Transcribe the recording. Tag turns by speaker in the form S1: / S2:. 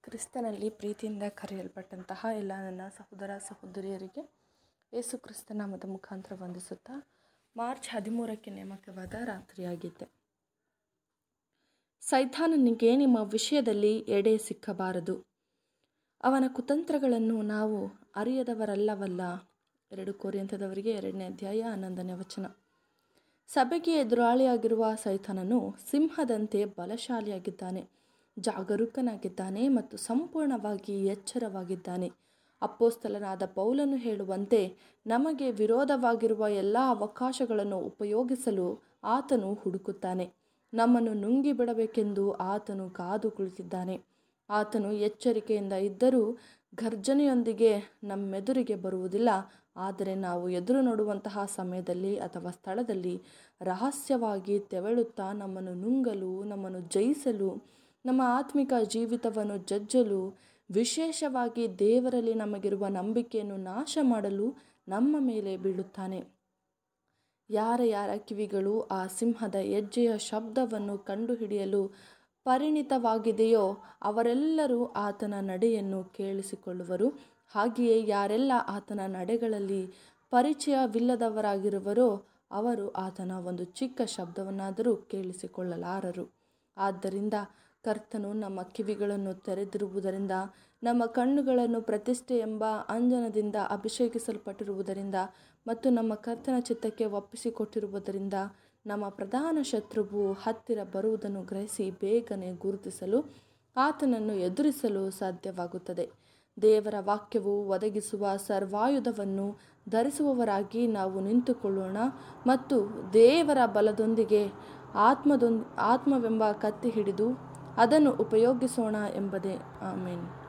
S1: ಕ್ರಿಸ್ತನಲ್ಲಿ ಪ್ರೀತಿಯಿಂದ ಕರೆಯಲ್ಪಟ್ಟಂತಹ ಎಲ್ಲ ನನ್ನ ಸಹೋದರ ಸಹೋದರಿಯರಿಗೆ ಯೇಸು ಕ್ರಿಸ್ತ ನಾಮದ ಮುಖಾಂತರ ವಂದಿಸುತ್ತಾ ಮಾರ್ಚ್ ಹದಿಮೂರಕ್ಕೆ ನೇಮಕವಾದ ರಾತ್ರಿಯಾಗಿದ್ದೆ ಸೈತಾನನಿಗೆ ನಿಮ್ಮ ವಿಷಯದಲ್ಲಿ ಎಡೆ ಸಿಕ್ಕಬಾರದು ಅವನ ಕುತಂತ್ರಗಳನ್ನು ನಾವು ಅರಿಯದವರಲ್ಲವಲ್ಲ ಎರಡು ಕೋರಿಯಂತದವರಿಗೆ ಎರಡನೇ ಅಧ್ಯಾಯ ಹನ್ನೊಂದನೇ ವಚನ ಸಭೆಗೆ ಎದುರಾಳಿಯಾಗಿರುವ ಸೈತಾನನು ಸಿಂಹದಂತೆ ಬಲಶಾಲಿಯಾಗಿದ್ದಾನೆ ಜಾಗರೂಕನಾಗಿದ್ದಾನೆ ಮತ್ತು ಸಂಪೂರ್ಣವಾಗಿ ಎಚ್ಚರವಾಗಿದ್ದಾನೆ ಅಪ್ಪೋಸ್ತಲನಾದ ಪೌಲನು ಹೇಳುವಂತೆ ನಮಗೆ ವಿರೋಧವಾಗಿರುವ ಎಲ್ಲ ಅವಕಾಶಗಳನ್ನು ಉಪಯೋಗಿಸಲು ಆತನು ಹುಡುಕುತ್ತಾನೆ ನಮ್ಮನ್ನು ನುಂಗಿ ಬಿಡಬೇಕೆಂದು ಆತನು ಕಾದು ಕುಳಿತಿದ್ದಾನೆ ಆತನು ಎಚ್ಚರಿಕೆಯಿಂದ ಇದ್ದರೂ ಘರ್ಜನೆಯೊಂದಿಗೆ ನಮ್ಮೆದುರಿಗೆ ಬರುವುದಿಲ್ಲ ಆದರೆ ನಾವು ಎದುರು ನೋಡುವಂತಹ ಸಮಯದಲ್ಲಿ ಅಥವಾ ಸ್ಥಳದಲ್ಲಿ ರಹಸ್ಯವಾಗಿ ತೆವಳುತ್ತಾ ನಮ್ಮನ್ನು ನುಂಗಲು ನಮ್ಮನ್ನು ಜಯಿಸಲು ನಮ್ಮ ಆತ್ಮಿಕ ಜೀವಿತವನ್ನು ಜಜ್ಜಲು ವಿಶೇಷವಾಗಿ ದೇವರಲ್ಲಿ ನಮಗಿರುವ ನಂಬಿಕೆಯನ್ನು ನಾಶ ಮಾಡಲು ನಮ್ಮ ಮೇಲೆ ಬೀಳುತ್ತಾನೆ ಯಾರ ಯಾರ ಕಿವಿಗಳು ಆ ಸಿಂಹದ ಹೆಜ್ಜೆಯ ಶಬ್ದವನ್ನು ಕಂಡುಹಿಡಿಯಲು ಪರಿಣಿತವಾಗಿದೆಯೋ ಅವರೆಲ್ಲರೂ ಆತನ ನಡೆಯನ್ನು ಕೇಳಿಸಿಕೊಳ್ಳುವರು ಹಾಗೆಯೇ ಯಾರೆಲ್ಲ ಆತನ ನಡೆಗಳಲ್ಲಿ ಪರಿಚಯವಿಲ್ಲದವರಾಗಿರುವರೋ ಅವರು ಆತನ ಒಂದು ಚಿಕ್ಕ ಶಬ್ದವನ್ನಾದರೂ ಕೇಳಿಸಿಕೊಳ್ಳಲಾರರು ಆದ್ದರಿಂದ ಕರ್ತನು ನಮ್ಮ ಕಿವಿಗಳನ್ನು ತೆರೆದಿರುವುದರಿಂದ ನಮ್ಮ ಕಣ್ಣುಗಳನ್ನು ಪ್ರತಿಷ್ಠೆ ಎಂಬ ಅಂಜನದಿಂದ ಅಭಿಷೇಕಿಸಲ್ಪಟ್ಟಿರುವುದರಿಂದ ಮತ್ತು ನಮ್ಮ ಕರ್ತನ ಚಿತ್ತಕ್ಕೆ ಒಪ್ಪಿಸಿಕೊಟ್ಟಿರುವುದರಿಂದ ನಮ್ಮ ಪ್ರಧಾನ ಶತ್ರುವು ಹತ್ತಿರ ಬರುವುದನ್ನು ಗ್ರಹಿಸಿ ಬೇಗನೆ ಗುರುತಿಸಲು ಆತನನ್ನು ಎದುರಿಸಲು ಸಾಧ್ಯವಾಗುತ್ತದೆ ದೇವರ ವಾಕ್ಯವು ಒದಗಿಸುವ ಸರ್ವಾಯುಧವನ್ನು ಧರಿಸುವವರಾಗಿ ನಾವು ನಿಂತುಕೊಳ್ಳೋಣ ಮತ್ತು ದೇವರ ಬಲದೊಂದಿಗೆ ಆತ್ಮದೊಂದ್ ಆತ್ಮವೆಂಬ ಕತ್ತಿ ಹಿಡಿದು ಅದನ್ನು ಉಪಯೋಗಿಸೋಣ ಎಂಬುದೇ ಆಮೇನ್